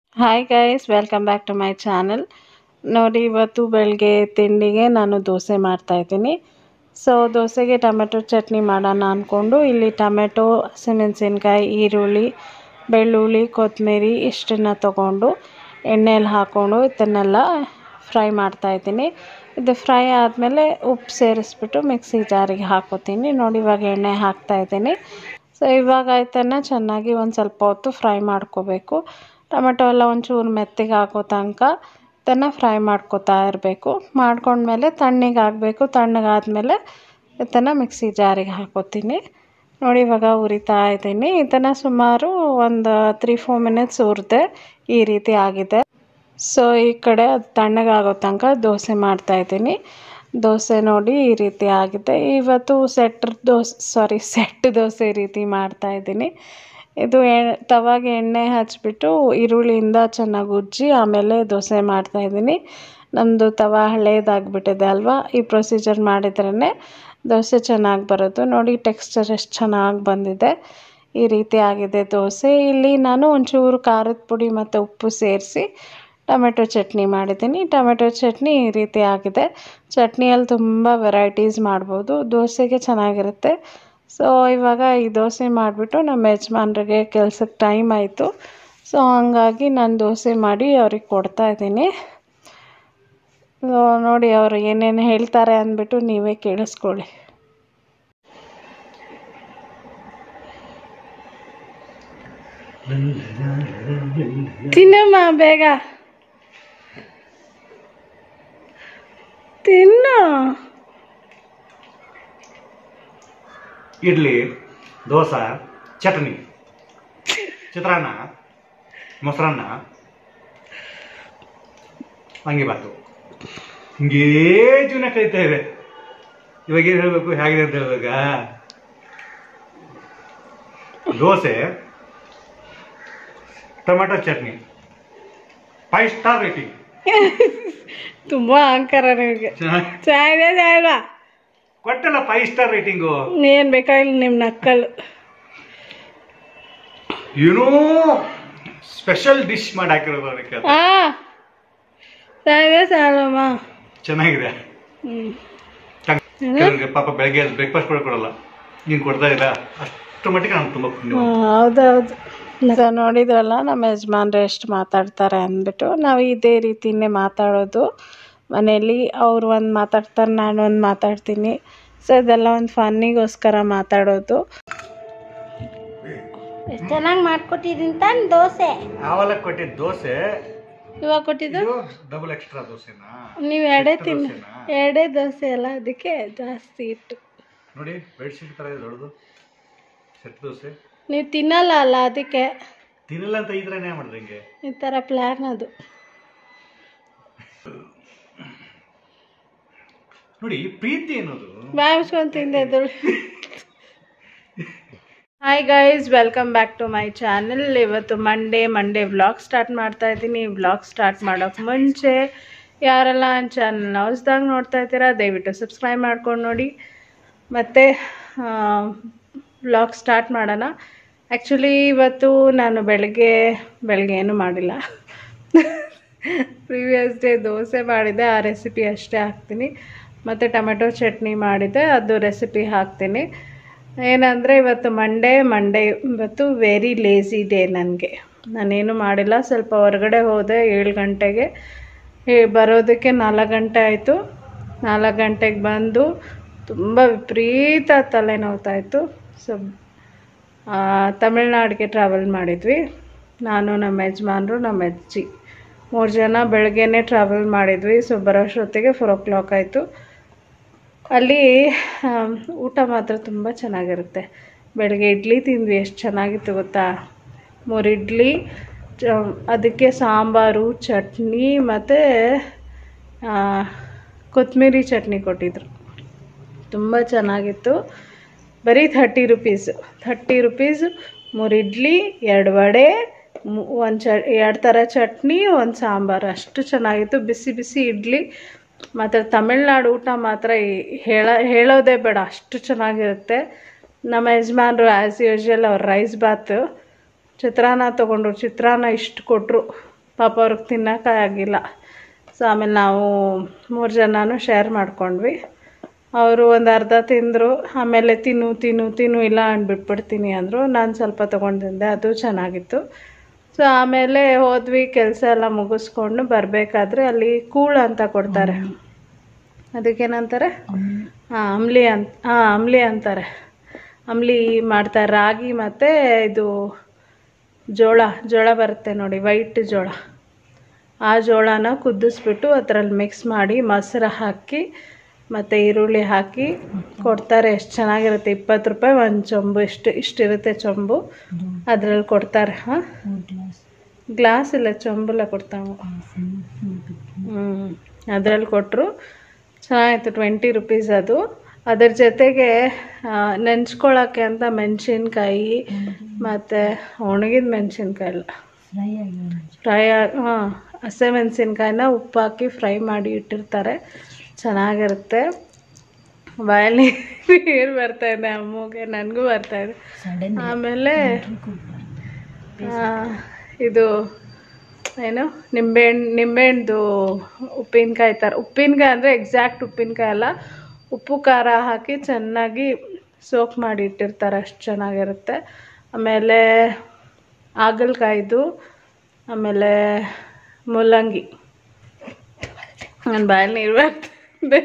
Hi guys welcome back to my channel ನೋಡಿ ಇವತ್ತು ಬೆಳಗ್ಗೆ ತಿಂಡಿಗೆ ನಾನು ದೋಸೆ ಮಾಡ್ತಾಯಿದ್ದೀನಿ ಸೊ ದೋಸೆಗೆ ಟೊಮೆಟೊ ಚಟ್ನಿ ಮಾಡೋಣ ಅಂದ್ಕೊಂಡು ಇಲ್ಲಿ ಟೊಮೆಟೊ ಹಸಿಮೆಣಸಿನ್ಕಾಯಿ ಈರುಳ್ಳಿ ಬೆಳ್ಳುಳ್ಳಿ ಕೊತ್ತಂಬರಿ ಇಷ್ಟನ್ನು ತೊಗೊಂಡು ಎಣ್ಣೆಯಲ್ಲಿ ಹಾಕ್ಕೊಂಡು ಇದನ್ನೆಲ್ಲ ಫ್ರೈ ಮಾಡ್ತಾಯಿದ್ದೀನಿ ಇದು ಫ್ರೈ ಆದಮೇಲೆ ಉಪ್ಪು ಸೇರಿಸ್ಬಿಟ್ಟು ಮಿಕ್ಸಿ ಜಾರಿಗೆ ಹಾಕೋತೀನಿ ನೋಡಿ ಇವಾಗ ಎಣ್ಣೆ ಹಾಕ್ತಾಯಿದ್ದೀನಿ ಸೊ ಇವಾಗ ಇದನ್ನು ಚೆನ್ನಾಗಿ ಒಂದು ಸ್ವಲ್ಪ ಹೊತ್ತು ಫ್ರೈ ಮಾಡ್ಕೋಬೇಕು ಟೊಮೆಟೊ ಎಲ್ಲ ಒಂಚೂರು ಮೆತ್ತಗೆ ಹಾಕೋ ತನಕ ಇದನ್ನು ಫ್ರೈ ಮಾಡ್ಕೋತಾ ಇರಬೇಕು ಮಾಡ್ಕೊಂಡ್ಮೇಲೆ ತಣ್ಣಗೆ ಆಗಬೇಕು ತಣ್ಣಗಾದ್ಮೇಲೆ ಇದನ್ನು ಮಿಕ್ಸಿ ಜಾರಿಗೆ ಹಾಕೋತೀನಿ ನೋಡಿ ಇವಾಗ ಉರಿತಾ ಇದ್ದೀನಿ ಇದನ್ನು ಸುಮಾರು ಒಂದು ತ್ರೀ ಫೋರ್ ಮಿನಿಟ್ಸ್ ಹುರಿದೆ ಈ ರೀತಿ ಆಗಿದೆ ಸೊ ಈ ಕಡೆ ಅದು ತಣ್ಣಗಾಗೋ ತನಕ ದೋಸೆ ಮಾಡ್ತಾಯಿದ್ದೀನಿ ದೋಸೆ ನೋಡಿ ಈ ರೀತಿ ಆಗಿದೆ ಇವತ್ತು set dosa sorry set dosa ರೀತಿ ಮಾಡ್ತಾಯಿದ್ದೀನಿ ಇದು ಎ ತವಾಗೆ ಎಣ್ಣೆ ಹಚ್ಬಿಟ್ಟು ಈರುಳ್ಳಿಯಿಂದ ಚೆನ್ನಾಗಿ ಉಜ್ಜಿ ಆಮೇಲೆ ದೋಸೆ ಮಾಡ್ತಾಯಿದ್ದೀನಿ ನಮ್ಮದು ತವ ಹಳೇದಾಗಿಬಿಟ್ಟಿದೆ ಅಲ್ವಾ ಈ ಪ್ರೊಸೀಜರ್ ಮಾಡಿದ್ರೇ ದೋಸೆ ಚೆನ್ನಾಗಿ ಬರೋದು ನೋಡಿ ಟೆಕ್ಸ್ಚರ್ ಎಷ್ಟು ಚೆನ್ನಾಗಿ ಬಂದಿದೆ ಈ ರೀತಿ ಆಗಿದೆ ದೋಸೆ ಇಲ್ಲಿ ನಾನು ಒಂಚೂರು ಖಾರದ ಪುಡಿ ಮತ್ತು ಉಪ್ಪು ಸೇರಿಸಿ ಟೊಮೆಟೊ ಚಟ್ನಿ ಮಾಡಿದ್ದೀನಿ ಟೊಮೆಟೊ ಚಟ್ನಿ ಈ ರೀತಿ ಆಗಿದೆ ಚಟ್ನಿಯಲ್ಲಿ ತುಂಬ ವೆರೈಟೀಸ್ ಮಾಡ್ಬೋದು ದೋಸೆಗೆ ಚೆನ್ನಾಗಿರುತ್ತೆ ಸೊ ಇವಾಗ ಈ ದೋಸೆ ಮಾಡಿಬಿಟ್ಟು ನಮ್ಮ ಯಜಮಾನ್ರಿಗೆ ಕೆಲ್ಸಕ್ಕೆ ಟೈಮ್ ಆಯಿತು ಸೊ ಹಂಗಾಗಿ ನಾನು ದೋಸೆ ಮಾಡಿ ಅವ್ರಿಗೆ ಕೊಡ್ತಾಯಿದ್ದೀನಿ ನೋಡಿ ಅವರು ಏನೇನು ಹೇಳ್ತಾರೆ ಅಂದ್ಬಿಟ್ಟು ನೀವೇ ಕೇಳಿಸ್ಕೊಳ್ಳಿ ತಿನ್ನಮ್ಮ ಬೇಗ ತಿನ್ನು ಇಡ್ಲಿ ದೋಸೆ ಚಟ್ನಿ ಚಿತ್ರಾನ್ನ ಮೊಸರನ್ನ ವಾಂಗಿಬಾತು ಹಿಂಗೇ ಜೀವನ ಕಳೀತಾ ಇದೆ ಇವಾಗ ಏನು ಹೇಳಬೇಕು ಹೇಗಿದೆ ಅಂತ ಹೇಳುವಾಗ dosa tomato chutney five star rating ತುಂಬ ಅಹಂಕಾರ ನಿಮಗೆ ಚೆನ್ನಾಗಿ ಚಾಯ್ದೆ ಚಾಯ್ವಾ ಕೊಟ್ಟಲ್ಲ ಫೈವ್ ಸ್ಟಾರ್ ರೇಟಿಂಗು ಏನು ಬೇಕಾಗಿಲ್ಲ ನಿಮ್ಮ ನಕ್ಕಲು ಏನೋ ಸ್ಪೆಷಲ್ ಡಿಶ್ ಮಾಡಿ ಹಾಕಿರೋದು ಅದಕ್ಕೆ ಅದು. ಹಾಂ ಚಾಯ್ದೆ ಚಾಯಮ್ಮ ಚೆನ್ನಾಗಿದೆ ಹ್ಞೂ ಕೆಲವ್ರಿಗೆ ಪಾಪ ಬೆಳಗ್ಗೆ ಬ್ರೇಕ್ಫಾಸ್ಟ್ ಕೂಡ ಕೊಡಲ್ಲ ನೀನು ಕೊಡ್ತಾ ಇಲ್ಲ ಅಷ್ಟು ಮಟ್ಟಿಗೆ ನಾನು ತುಂಬ ಪುಣ್ಯ ಹೌದೌದು ಸೊ ನೋಡಿದ್ರಲ್ಲ ನಮ್ಮ ಯಜಮಾನ್ರು ಎಷ್ಟು ಮಾತಾಡ್ತಾರೆ ಅಂದ್ಬಿಟ್ಟು ನಾವು ಇದೇ ರೀತಿಯೇ ಮಾತಾಡೋದು ಮನೇಲಿ ಅವ್ರು ಒಂದು ಮಾತಾಡ್ತಾರೆ ನಾನು ಒಂದು ಮಾತಾಡ್ತೀನಿ ಸೊ ಇದೆಲ್ಲ ಒಂದು ಫನ್ನಿಗೋಸ್ಕರ ಮಾತಾಡೋದು ಎಷ್ಟು ಚೆನ್ನಾಗಿ ಮಾಡ್ಕೊಟ್ಟಿದ್ದೀನಿ ತಾನು ದೋಸೆ ಆವಲ ಕೊಟ್ಟಿದ್ದ ದೋಸೆ ಇವಾಗ ಕೊಟ್ಟಿದ್ದು ಇದು ಡಬಲ್ ಎಕ್ಸ್ಟ್ರಾ ದೋಸೆನಾ ನೀವು ಎರಡೇ ಸೆಟ್ ತಿನ್ನು ದೋಸೆನಾ? ಎರಡೇ ದೋಸೆ ಅಲ್ಲ ಅದಕ್ಕೆ ಜಾಸ್ತಿ ಇಟ್ಟು ನೋಡಿ ಬೆಡ್ಶೀಟ್ ಥರ ಇದೆ ದೊಡ್ಡದು ಸೆಟ್ ದೋಸೆ ನೀವು ತಿನ್ನಲ್ಲ ಅಲ್ಲ ಅದಕ್ಕೆ ತಿನ್ನಲ್ಲ ಅಂತ ಇದ್ರೇನೆ ಮಾಡಿದ್ರೆ ಹಿಂಗೆ ಈ ಥರ ಪ್ಲ್ಯಾನ್ ಅದು ನೋಡಿ ಪ್ರೀತಿ ಅನ್ನೋದು ಬಾಯಿಸ್ಕೊಂಡು ತಿಂದೆ hi guys welcome back to my channel ಇವತ್ತು ಮಂಡೇ ಮಂಡೇ ವ್ಲಾಗ್ ಸ್ಟಾರ್ಟ್ ಮಾಡ್ತಾ ಇದ್ದೀನಿ ವ್ಲಾಗ್ ಸ್ಟಾರ್ಟ್ ಮಾಡೋಕ್ಕೆ ಮುಂಚೆ ಯಾರೆಲ್ಲ ನನ್ನ ಚಾನಲ್ನ ಹೊಸ್ದಾಗಿ ನೋಡ್ತಾ ಇದ್ದೀರಾ ದಯವಿಟ್ಟು ಸಬ್ಸ್ಕ್ರೈಬ್ ಮಾಡ್ಕೊಂಡು ನೋಡಿ ಮತ್ತು ವ್ಲಾಗ್ ಸ್ಟಾರ್ಟ್ ಮಾಡೋಣ ಆ್ಯಕ್ಚುಲಿ ಇವತ್ತು ನಾನು ಬೆಳಗ್ಗೆ ಬೆಳಗ್ಗೆ ಏನೂ ಮಾಡಿಲ್ಲ ಪ್ರೀವಿಯಸ್ ಡೇ ದೋಸೆ ಮಾಡಿದ್ದೆ ಆ ರೆಸಿಪಿ ಅಷ್ಟೇ ಹಾಕ್ತೀನಿ ಮತ್ತು ಟೊಮೆಟೊ ಚಟ್ನಿ ಮಾಡಿದ್ದೆ ಅದು ರೆಸಿಪಿ ಹಾಕ್ತೀನಿ ಏನಂದರೆ ಇವತ್ತು ಮಂಡೇ ಮಂಡೇ ಇವತ್ತು ವೆರಿ ಲೇಸಿ ಡೇ ನನಗೆ ನಾನೇನು ಮಾಡಿಲ್ಲ ಸ್ವಲ್ಪ ಹೊರಗಡೆ ಹೋದೆ ಏಳು ಗಂಟೆಗೆ ಏ- ಬರೋದಕ್ಕೆ ನಾಲ್ಕು ಗಂಟೆ ಆಯಿತು ನಾಲ್ಕು ಗಂಟೆಗೆ ಬಂದು ತುಂಬ ವಿಪರೀತ ತಲೆನೋವ್ತಾ ಇತ್ತು ಸೊ ತಮಿಳ್ನಾಡಿಗೆ ಟ್ರಾವೆಲ್ ಮಾಡಿದ್ವಿ ನಾನು ನಮ್ಮ ಯಜಮಾನ್ರು ನಮ್ಮ ಅಜ್ಜಿ ಮೂರು ಜನ ಬೆಳಗ್ಗೆನೇ ಟ್ರಾವೆಲ್ ಮಾಡಿದ್ವಿ ಸೊ ಬರೋಷ್ಟೊತ್ತಿಗೆ ಫೋರ್ ಓ ಕ್ಲಾಕ್ ಆಯಿತು ಅಲ್ಲಿ ಆಮ್, ಊಟ ಮಾತ್ರ ತುಂಬ ಚೆನ್ನಾಗಿರುತ್ತೆ ಬೆಳಗ್ಗೆ ಇಡ್ಲಿ ತಿಂದ್ವಿ ಎಷ್ಟು ಚೆನ್ನಾಗಿತ್ತು ಗೊತ್ತಾ ಮೂರು ಇಡ್ಲಿ ಚ ಅದಕ್ಕೆ ಸಾಂಬಾರು ಚಟ್ನಿ ಮತ್ತು ಕೊತ್ತಂಬರಿ ಚಟ್ನಿ ಕೊಟ್ಟಿದ್ರು ತುಂಬ ಚೆನ್ನಾಗಿತ್ತು ಬರೀ ಥರ್ಟಿ ರುಪೀಸು ಥರ್ಟಿ ರುಪೀಸ್ ಮೂರು ಇಡ್ಲಿ ಎರಡು ವಡೆ ಒಂದು ಚ ಎರಡು ಥರ ಚಟ್ನಿ ಒಂದು ಸಾಂಬಾರು ಅಷ್ಟು ಚೆನ್ನಾಗಿತ್ತು ಬಿಸಿ ಬಿಸಿ ಇಡ್ಲಿ ಮತ್ತು ತಮಿಳ್ನಾಡು ಊಟ ಮಾತ್ರ ಈ- ಹೇಳ ಹೇಳೋದೇ ಬೇಡ ಅಷ್ಟು ಚೆನ್ನಾಗಿರುತ್ತೆ ನಮ್ಮ ಯಜಮಾನ್ರು ಆ್ಯಸ್ ಯೂಶ್ವಲ್ ಅವ್ರು ರೈಸ್ ಬಾತು ಚಿತ್ರಾನ್ನ ತೊಗೊಂಡ್ರು ಚಿತ್ರಾನ್ನ ಇಷ್ಟು ಕೊಟ್ಟರು ಪಾಪ ಅವ್ರಿಗೆ ತಿನ್ನೋಕ್ಕಾಗಿಲ್ಲ ಸೊ ಆಮೇಲೆ ನಾವು ಮೂರು ಜನನೂ ಶೇರ್ ಮಾಡ್ಕೊಂಡ್ವಿ ಅವರು ಒಂದು ಅರ್ಧ ತಿಂದರು ಆಮೇಲೆ ತಿನ್ನು ತಿನ್ನು ತಿನ್ನು ಇಲ್ಲ ಅಂದ್ಬಿಟ್ಬಿಡ್ತೀನಿ ಅಂದರು ನಾನು ಸ್ವಲ್ಪ ತೊಗೊಂಡು ತಿಂದೆ ಅದು ಚೆನ್ನಾಗಿತ್ತು ಸೊ ಆಮೇಲೆ ಹೋದ್ವಿ ಕೆಲಸ ಎಲ್ಲ ಮುಗಿಸ್ಕೊಂಡು ಬರಬೇಕಾದ್ರೆ ಅಲ್ಲಿ ಕೂಳು ಅಂತ ಕೊಡ್ತಾರೆ ಅದಕ್ಕೇನಂತಾರೆ ಹಾಂ ಅಂಬ್ಲಿ ಅಂತ ಹಾಂ ಅಂಬ್ಲಿ ಅಂತಾರೆ ಅಂಬ್ಲಿ ಮಾಡ್ತಾರೆ ರಾಗಿ ಮತ್ತು ಇದು ಜೋಳ ಜೋಳ ಬರುತ್ತೆ ನೋಡಿ ವೈಟ್ ಜೋಳ ಆ ಜೋಳನ ಕುದಿಸ್ಬಿಟ್ಟು ಅದರಲ್ಲಿ ಮಿಕ್ಸ್ ಮಾಡಿ ಮೊಸರು ಹಾಕಿ ಮತ್ತು ಈರುಳ್ಳಿ ಹಾಕಿ ಕೊಡ್ತಾರೆ ಎಷ್ಟು ಚೆನ್ನಾಗಿರುತ್ತೆ ಇಪ್ಪತ್ತು ರೂಪಾಯಿ ಒಂದು ಚೊಂಬು ಇಷ್ಟು ಇಷ್ಟಿರುತ್ತೆ ಚೊಂಬು ಅದ್ರಲ್ಲಿ ಕೊಡ್ತಾರೆ ಹಾಂ ಗ್ಲಾಸ್ ಇಲ್ಲ ಚೊಂಬೆಲ್ಲ ಕೊಡ್ತಾವೆ ಹ್ಞೂ ಅದರಲ್ಲಿ ಕೊಟ್ಟರು ಚೆನ್ನಾಗಿತ್ತು ಟ್ವೆಂಟಿ ರುಪೀಸ್ ಅದು ಅದ್ರ ಜೊತೆಗೆ ನೆಂಚ್ಕೊಳ್ಳೋಕ್ಕೆ ಅಂತ ಮೆಣಸಿನ್ಕಾಯಿ ಮತ್ತು ಒಣಗಿದ ಮೆಣಸಿನ್ಕಾಯಿ ಎಲ್ಲ ಫ್ರೈ ಹಾಂ ಹಸಿಮೆಣಸಿನ್ಕಾಯಿನ ಉಪ್ಪು ಹಾಕಿ ಫ್ರೈ ಮಾಡಿ ಇಟ್ಟಿರ್ತಾರೆ ಚೆನ್ನಾಗಿರುತ್ತೆ ಬಾಯಲ್ಲಿ ನೀರು ಬರ್ತಾಯಿದೆ ಅಮ್ಮಗೆ ನನಗೂ ಬರ್ತಾಯಿದೆ ಆಮೇಲೆ ಆ, ಇದು ಏನು ನಿಂಬೆಹಣ್ಣು ನಿಂಬೆಹಣ್ಣು ಉಪ್ಪಿನಕಾಯಿ ಥರ ಉಪ್ಪಿನಕಾಯಿ ಅಂದರೆ ಎಕ್ಸಾಕ್ಟ್ ಉಪ್ಪಿನಕಾಯಿ ಅಲ್ಲ ಉಪ್ಪು ಖಾರ ಹಾಕಿ ಚೆನ್ನಾಗಿ ಸೋಕ್ ಮಾಡಿ ಇಟ್ಟಿರ್ತಾರೆ ಅಷ್ಟು ಚೆನ್ನಾಗಿರುತ್ತೆ ಆಮೇಲೆ ಹಾಗಲಕಾಯ್ದು ಆಮೇಲೆ ಮೂಲಂಗಿ ನನ್ನ ಬಾಯಲ್ಲಿ ನೀರು ಬರ್ತಿದೆ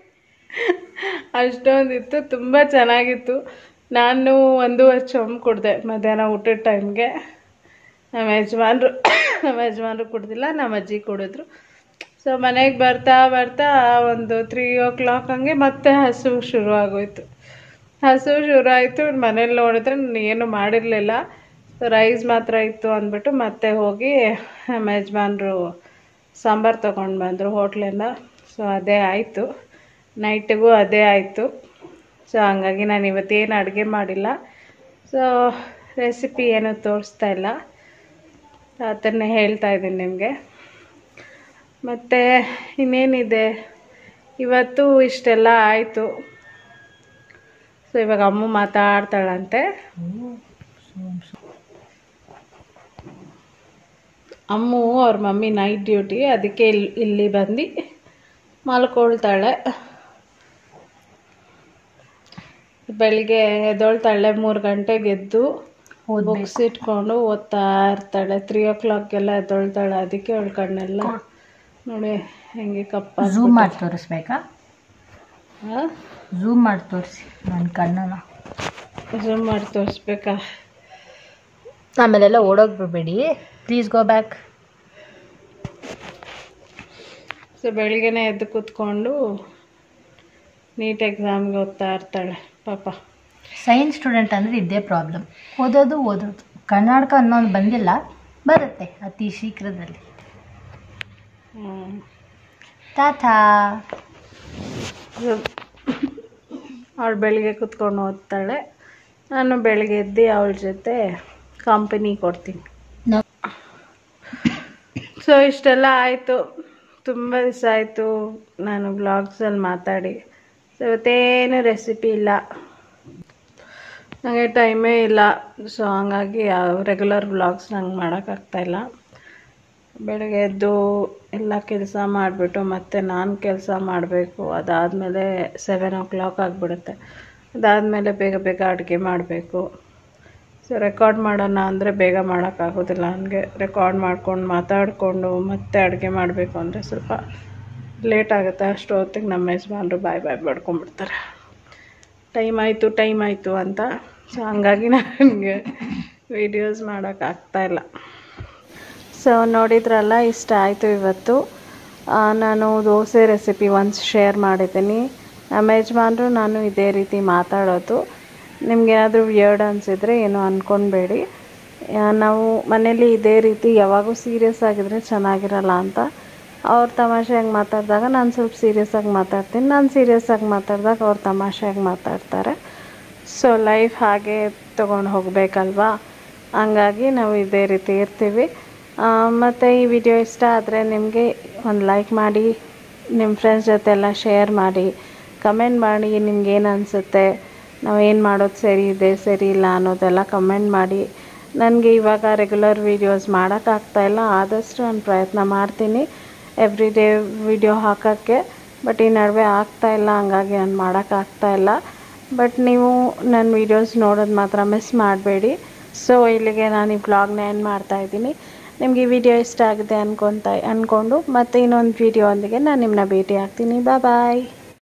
ಅಷ್ಟೊಂದಿತ್ತು ತುಂಬ ಚೆನ್ನಾಗಿತ್ತು ನಾನು ಒಂದೂವರೆ ಚೊಂಬು ಕುಡಿದೆ ಮಧ್ಯಾಹ್ನ ಊಟದ ಟೈಮ್ಗೆ ನಮ್ಮ ಯಜಮಾನ್ರು ನಮ್ಮ ಯಜಮಾನ್ರು ಕುಡ್ದಿಲ್ಲ ನಮ್ಮ ಅಜ್ಜಿ ಕುಡಿದ್ರು ಸೊ ಮನೆಗೆ ಬರ್ತಾ ಬರ್ತಾ ಒಂದು ತ್ರೀ ಓ ಕ್ಲಾಕ್ ಹಂಗೆ ಮತ್ತೆ ಹಸು ಶುರು ಆಗೋಯ್ತು ಹಸು ಶುರು ಆಯಿತು ಮನೇಲಿ ನೋಡಿದ್ರೆ ನಾನು ಏನು ಮಾಡಿರಲಿಲ್ಲ ರೈಸ್ ಮಾತ್ರ ಇತ್ತು ಅಂದ್ಬಿಟ್ಟು ಮತ್ತೆ ಹೋಗಿ ನಮ್ಮ ಯಜಮಾನ್ರು ಸಾಂಬಾರು ತೊಗೊಂಡು ಬಂದರು ಹೋಟ್ಲಿಂದ ಸೊ ಅದೇ ಆಯಿತು ನೈಟಿಗೂ ಅದೇ ಆಯಿತು ಸೊ ಹಂಗಾಗಿ ನಾನು ಇವತ್ತೇನು ಅಡುಗೆ ಮಾಡಿಲ್ಲ ಸೊ ರೆಸಿಪಿ ಏನೂ ತೋರಿಸ್ತಾ ಇಲ್ಲ ಅದನ್ನೇ ಹೇಳ್ತಾ ಇದ್ದೀನಿ ನಿಮಗೆ ಮತ್ತು ಇನ್ನೇನಿದೆ ಇವತ್ತು ಇಷ್ಟೆಲ್ಲ ಆಯಿತು ಸೊ ಇವಾಗ ಅಮ್ಮ ಮಾತಾಡ್ತಾಳಂತೆ ಅಮ್ಮು ಅವ್ರ ಮಮ್ಮಿ ನೈಟ್ ಡ್ಯೂಟಿ ಅದಕ್ಕೆ ಇಲ್ಲಿ ಇಲ್ಲಿ ಬಂದು ಮಲ್ಕೊಳ್ತಾಳೆ ಬೆಳಿಗ್ಗೆ ಎದ್ದೊಳ್ತಾಳೆ ಮೂರು ಗಂಟೆಗೆ ಎದ್ದು ಬುಕ್ಸ್ ಇಟ್ಕೊಂಡು ಓದ್ತಾ ಇರ್ತಾಳೆ ತ್ರೀ ಓ ಕ್ಲಾಕ್ಗೆಲ್ಲ ಎದ್ದೊಳ್ತಾಳೆ ಅದಕ್ಕೆ ಅವಳ ಕಣ್ಣೆಲ್ಲ ನೋಡಿ ಹೆಂಗೆ ಕಪ್ಪ ಝೂಮ್ ಮಾಡಿ ತೋರಿಸ್ಬೇಕಾ ಝೂಮ್ ಮಾಡಿ ತೋರಿಸಿ ನನ್ನ ಕಣ್ಣನ್ನ ಝೂಮ್ ಮಾಡಿ ತೋರಿಸ್ಬೇಕಾ ಆಮೇಲೆಲ್ಲ ಓಡೋಗ್ಬಿಡ್ಬೇಡಿ ಪ್ಲೀಸ್ ಗೋ ಬ್ಯಾಕ್ ಸೊ ಬೆಳಿಗ್ಗೆನೇ ಎದ್ದು ಕೂತ್ಕೊಂಡು ನೀಟ್ ಎಕ್ಸಾಮ್ಗೆ ಓದ್ತಾ ಇರ್ತಾಳೆ ಪಾಪ ಸೈನ್ಸ್ ಸ್ಟೂಡೆಂಟ್ ಅಂದರೆ ಇದೇ ಪ್ರಾಬ್ಲಮ್ ಓದೋದು ಓದೋದು ಕರ್ನಾಟಕ ಅನ್ನೋದು ಬಂದಿಲ್ಲ ಬರುತ್ತೆ ಅತಿ ಶೀಘ್ರದಲ್ಲಿ ಹ್ಮ್. ಟಾಟಾ ಅವಳು ಬೆಳಿಗ್ಗೆ ಕೂತ್ಕೊಂಡು ಓದ್ತಾಳೆ ನಾನು ಬೆಳಿಗ್ಗೆ ಎದ್ದು ಅವಳ ಜೊತೆ ಕಂಪನಿ ಕೊಡ್ತೀನಿ ಸೊ ಇಷ್ಟೆಲ್ಲ ಆಯಿತು ತುಂಬ ದಿವಸ ಆಯಿತು ನಾನು ಬ್ಲಾಗ್ಸಲ್ಲಿ ಮಾತಾಡಿ ಸೊ ಇವತ್ತೇನು ರೆಸಿಪಿ ಇಲ್ಲ ನನಗೆ ಟೈಮೇ ಇಲ್ಲ ಸೊ ಹಂಗಾಗಿ ಯಾವ ರೆಗ್ಯುಲರ್ ಬ್ಲಾಗ್ಸ್ ನಂಗೆ ಮಾಡೋಕ್ಕಾಗ್ತಾಯಿಲ್ಲ ಬೆಳಗ್ಗೆ ಎದ್ದು ಎಲ್ಲ ಕೆಲಸ ಮಾಡಿಬಿಟ್ಟು ಮತ್ತೆ ನಾನು ಕೆಲಸ ಮಾಡಬೇಕು ಅದಾದಮೇಲೆ ಸೆವೆನ್ ಓ ಕ್ಲಾಕ್ ಆಗಿಬಿಡುತ್ತೆ ಅದಾದಮೇಲೆ ಬೇಗ ಬೇಗ ಅಡುಗೆ ಮಾಡಬೇಕು ಸೊ ರೆಕಾರ್ಡ್ ಮಾಡೋಣ ಅಂದರೆ ಬೇಗ ಮಾಡೋಕ್ಕಾಗೋದಿಲ್ಲ ನನಗೆ ರೆಕಾರ್ಡ್ ಮಾಡ್ಕೊಂಡು ಮಾತಾಡಿಕೊಂಡು ಮತ್ತೆ ಅಡುಗೆ ಮಾಡಬೇಕು ಅಂದರೆ ಸ್ವಲ್ಪ ಲೇಟ್ ಆಗುತ್ತೆ ಅಷ್ಟು ಹೊತ್ತಿಗೆ ನಮ್ಮ ಯಜಮಾನ್ರು ಬಾಯ್ ಬಾಯ್ ಬಡ್ಕೊಂಡ್ಬಿಡ್ತಾರೆ ಟೈಮ್ ಆಯಿತು ಟೈಮ್ ಆಯಿತು ಅಂತ ಸೊ ಹಂಗಾಗಿ ನನಗೆ ವೀಡಿಯೋಸ್ ಮಾಡೋಕ್ಕಾಗ್ತಾಯಿಲ್ಲ ಸೊ ನೋಡಿದ್ರಲ್ಲ ಇಷ್ಟ ಆಯಿತು ಇವತ್ತು ಆ, ನಾನು ದೋಸೆ ರೆಸಿಪಿ ಒಂದು ಶೇರ್ ಮಾಡಿದ್ದೀನಿ ನಮ್ಮ ಯಜಮಾನ್ರು ನಾನು ಇದೇ ರೀತಿ ಮಾತಾಡೋದು ನಿಮ್ಗೇನಾದರೂ ವಿಯರ್ಡ್ ಅನಿಸಿದರೆ ಏನು ಅಂದ್ಕೊಳ್ಬೇಡಿ ಆ, ನಾವು ಮನೇಲಿ ಇದೇ ರೀತಿ ಯಾವಾಗೂ ಸೀರಿಯಸ್ ಆಗಿದ್ರೆ ಚೆನ್ನಾಗಿರಲ್ಲ ಅಂತ ಅವ್ರು ತಮಾಷೆಯಾಗಿ ಮಾತಾಡಿದಾಗ ನಾನು ಸ್ವಲ್ಪ ಸೀರಿಯಸ್ಸಾಗಿ ಮಾತಾಡ್ತೀನಿ ನಾನು ಸೀರಿಯಸ್ಸಾಗಿ ಮಾತಾಡಿದಾಗ ಅವ್ರು ತಮಾಷೆಯಾಗಿ ಮಾತಾಡ್ತಾರೆ ಸೊ ಲೈಫ್ ಹಾಗೆ ತೊಗೊಂಡು ಹೋಗಬೇಕಲ್ವಾ ಹಂಗಾಗಿ ನಾವು ಇದೇ ರೀತಿ ಇರ್ತೀವಿ ಮತ್ತು ಈ ವಿಡಿಯೋ ಇಷ್ಟ ಆದರೆ ನಿಮಗೆ ಒಂದು ಲೈಕ್ ಮಾಡಿ ನಿಮ್ಮ ಫ್ರೆಂಡ್ಸ್ ಜೊತೆ ಎಲ್ಲ ಶೇರ್ ಮಾಡಿ ಕಮೆಂಟ್ ಮಾಡಿ ನಿಮ್ಗೆ ಏನು ಅನಿಸುತ್ತೆ ನಾವು ಏನು ಮಾಡೋದು ಸರಿ ಇದೆ ಸರಿ ಇಲ್ಲ ಅನ್ನೋದೆಲ್ಲ ಕಮೆಂಟ್ ಮಾಡಿ ನನಗೆ ಇವಾಗ ರೆಗ್ಯುಲರ್ ವೀಡಿಯೋಸ್ ಮಾಡೋಕ್ಕಾಗ್ತಾಯಿಲ್ಲ ಆದಷ್ಟು ನಾನು ಪ್ರಯತ್ನ ಮಾಡ್ತೀನಿ ಎವ್ರಿ ಡೇ ವಿಡಿಯೋ ಹಾಕೋಕ್ಕೆ ಬಟ್ ಈ ನಡುವೆ ಆಗ್ತಾಯಿಲ್ಲ ಹಂಗಾಗಿ ನಾನು ಮಾಡೋಕ್ಕಾಗ್ತಾಯಿಲ್ಲ ಬಟ್ ನೀವು ನನ್ನ ವೀಡಿಯೋಸ್ ನೋಡೋದು ಮಾತ್ರ ಮಿಸ್ ಮಾಡಬೇಡಿ ಸೊ ಇಲ್ಲಿಗೆ ನಾನು ಈ ಬ್ಲಾಗ್ನ ಎಂಡ್ ಮಾಡ್ತಾಯಿದ್ದೀನಿ ನಿಮಗೆ ಈ ವಿಡಿಯೋ ಇಷ್ಟ ಆಗಿದೆ ಅನ್ಕೊತಾ ಅಂದ್ಕೊಂಡು ಮತ್ತೆ ಇನ್ನೊಂದು ವಿಡಿಯೋ ಒಂದಿಗೆ ನಾನು ನಿಮ್ಮನ್ನ ಭೇಟಿ ಆಗ್ತೀನಿ ಬಾಯ್